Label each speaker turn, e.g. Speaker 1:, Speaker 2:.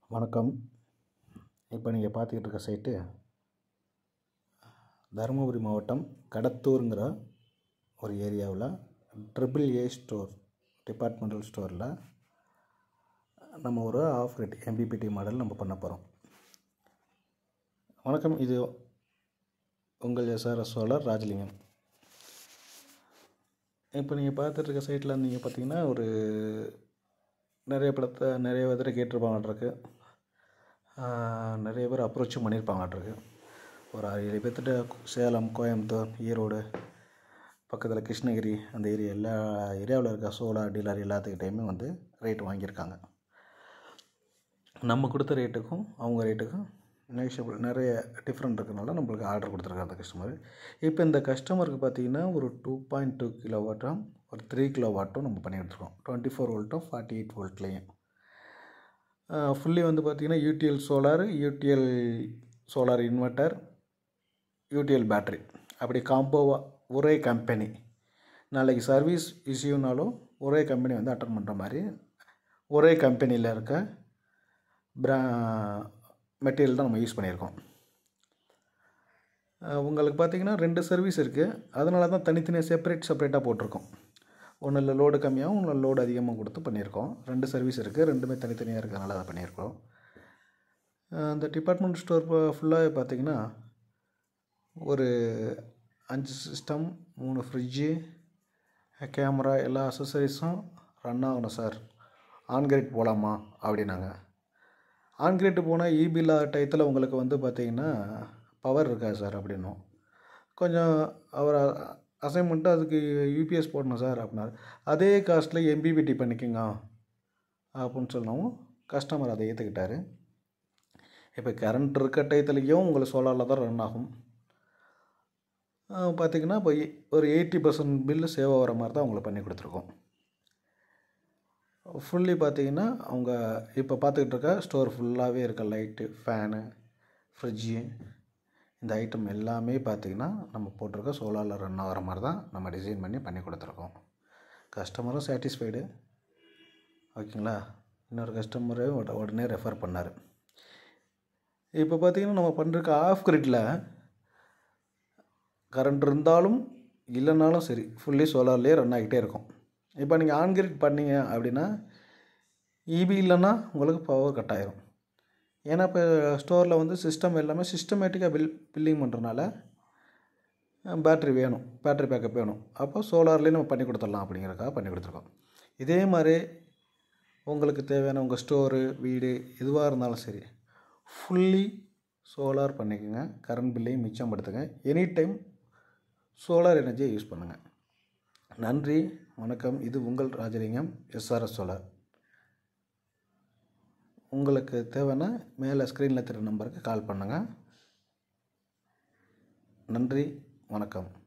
Speaker 1: வணக்கம் இப்போ நீங்கள் பார்த்துக்கிட்டு இருக்க சைட்டு தருமபுரி மாவட்டம் கடத்தூருங்கிற ஒரு ஏரியாவில் ட்ரிபிள் ஏ ஸ்டோர் டிபார்ட்மெண்டல் ஸ்டோரில் நம்ம ஒரு ஆஃப் ரேட் எம்பிபிடி மாடல் நம்ம பண்ண போகிறோம் வணக்கம் இது உங்கள் எஸ்ஆர்எஸ் சோழர் ராஜலிங்கம் இப்போ நீங்கள் பார்த்துட்டு இருக்க சைட்டில் நீங்கள் பார்த்தீங்கன்னா ஒரு நிறைய படத்தை நிறைய பேர்கிட்ட கேட்டிருப்பாங்கட்ருக்கு நிறைய பேர் அப்ரோச்சும் பண்ணியிருப்பாங்கட்ருக்கு ஒரு ஆறு ஏழு பேர்த்திட்ட சேலம் கோயம்புத்தூர் ஈரோடு பக்கத்தில் கிருஷ்ணகிரி அந்த ஏரியா எல்லா ஏரியாவில் இருக்க சோலா டீலர் எல்லாத்துக்கிட்டையுமே வந்து ரேட் வாங்கியிருக்காங்க நம்ம கொடுத்த ரேட்டுக்கும் அவங்க ரேட்டுக்கும் நெகிஷியபிள் நிறைய டிஃப்ரெண்ட் இருக்கனால நம்மளுக்கு ஆர்டர் கொடுத்துருக்காங்க அந்த கஸ்டமர் இப்போ இந்த கஸ்டமருக்கு பார்த்தீங்கன்னா ஒரு டூ பாயிண்ட் டூ கிலோ வாட்டும் ஒரு த்ரீ கிலோ வாட்டும் நம்ம பண்ணி கொடுத்துருக்கோம் டுவெண்ட்டி ஃபோர் வோல்ட்டும் ஃபார்ட்டி எயிட் வோல்ட்லேயும் ஃபுல்லி வந்து பார்த்திங்கன்னா UTL solar UTL solar inverter UTL battery அப்படி காம்போவாக ஒரே கம்பெனி நாளைக்கு சர்வீஸ் இஷ்யூனாலும் ஒரே கம்பெனி வந்து அட்டன் பண்ணுற மாதிரி ஒரே கம்பெனியில் இருக்க பிரா மெட்டீரியல் தான் நம்ம யூஸ் பண்ணியிருக்கோம் உங்களுக்கு பார்த்திங்கன்னா ரெண்டு சர்வீஸ் இருக்குது அதனால தான் தனித்தனியாக செப்பரேட் செப்பரேட்டாக போட்டிருக்கோம் ஒன்றில் லோடு கம்மியாகவும் ஒன்றில் லோடு அதிகமாக கொடுத்து பண்ணியிருக்கோம் ரெண்டு சர்வீஸ் இருக்குது ரெண்டுமே தனித்தனியாக இருக்கிறதுனால அதை பண்ணியிருக்கோம் அந்த டிபார்ட்மெண்ட் ஸ்டோர் ஃபுல்லாக பார்த்திங்கன்னா ஒரு அஞ்சு சிஸ்டம் மூணு ஃப்ரிட்ஜு கேமரா எல்லா அசசரிஸும் ரன் ஆகணும் சார் ஆன்கிரேட் போகலாமா அப்படின்னாங்க ஆன்கிரேட்டு போனால் இபி இல்லாத டயத்தில் உங்களுக்கு வந்து பார்த்திங்கன்னா பவர் இருக்காது சார் அப்படின்னும் கொஞ்சம் அவர் அசைன்மெண்ட்டு அதுக்கு யூபிஎஸ் போடணும் சார் அப்படின்னாரு அதே காஸ்ட்டில் எம்பிபிடி பண்ணிக்கோங்க அப்படின்னு சொன்னவும் கஸ்டமர் அதை ஏற்றுக்கிட்டாரு இப்போ கரண்ட் இருக்க டயத்துலேயும் உங்களுக்கு சோலாரில் தான் ரன் ஆகும் பார்த்திங்கன்னா இப்போ ஒரு எயிட்டி பர்சன்ட் பில்லு சேவ் ஆகிற மாதிரி தான் அவங்களுக்கு பண்ணி கொடுத்துருக்கோம் ஃபுல்லி பார்த்திங்கன்னா அவங்க இப்போ பார்த்துக்கிட்டு இருக்க ஸ்டோர் ஃபுல்லாகவே இருக்க லைட்டு ஃபேனு ஃப்ரிட்ஜு இந்த ஐட்டம் எல்லாமே பார்த்திங்கன்னா நம்ம போட்டிருக்க சோலாரில் ரன் ஆகிற மாதிரி தான் நம்ம டிசைன் பண்ணி பண்ணி கொடுத்துருக்கோம் கஸ்டமரும் சாட்டிஸ்ஃபைடு ஓகேங்களா இன்னொரு கஸ்டமரே உடனே ரெஃபர் பண்ணார் இப்போ பார்த்திங்கன்னா நம்ம பண்ணிருக்க ஆஃப் கிரிட்டில் கரண்ட் இருந்தாலும் இல்லைனாலும் சரி ஃபுல்லி சோலார்லேயே ரன் ஆகிட்டே இருக்கும் இப்போ நீங்கள் ஆன் கிரிட் பண்ணீங்க அப்படின்னா இபி இல்லைன்னா உங்களுக்கு பவர் கட் ஆயிரும் ஏன்னா இப்போ ஸ்டோரில் வந்து சிஸ்டம் எல்லாமே சிஸ்டமேட்டிக்காக பில் பில்லிங் பண்ணுறனால பேட்ரி வேணும் பேட்ரி பேக்கப் வேணும் அப்போ சோலார்லேயே நம்ம பண்ணி கொடுத்துடலாம் அப்படிங்கிறக்காக பண்ணி கொடுத்துருக்கோம் இதே மாதிரி உங்களுக்கு தேவையான உங்கள் ஸ்டோரு வீடு எதுவாக இருந்தாலும் சரி ஃபுல்லி சோலார் பண்ணிக்கோங்க கரண்ட் பில்லையும் மிச்சப்படுத்துங்க எனி டைம் சோலார் எனர்ஜியை யூஸ் பண்ணுங்கள் நன்றி வணக்கம் இது உங்கள் ராஜலிங்கம் எஸ்ஆர்எஸ் சோலார் உங்களுக்கு தேவைன்னா மேலே ஸ்க்ரீனில் தெரிய நம்பருக்கு கால் பண்ணுங்கள் நன்றி வணக்கம்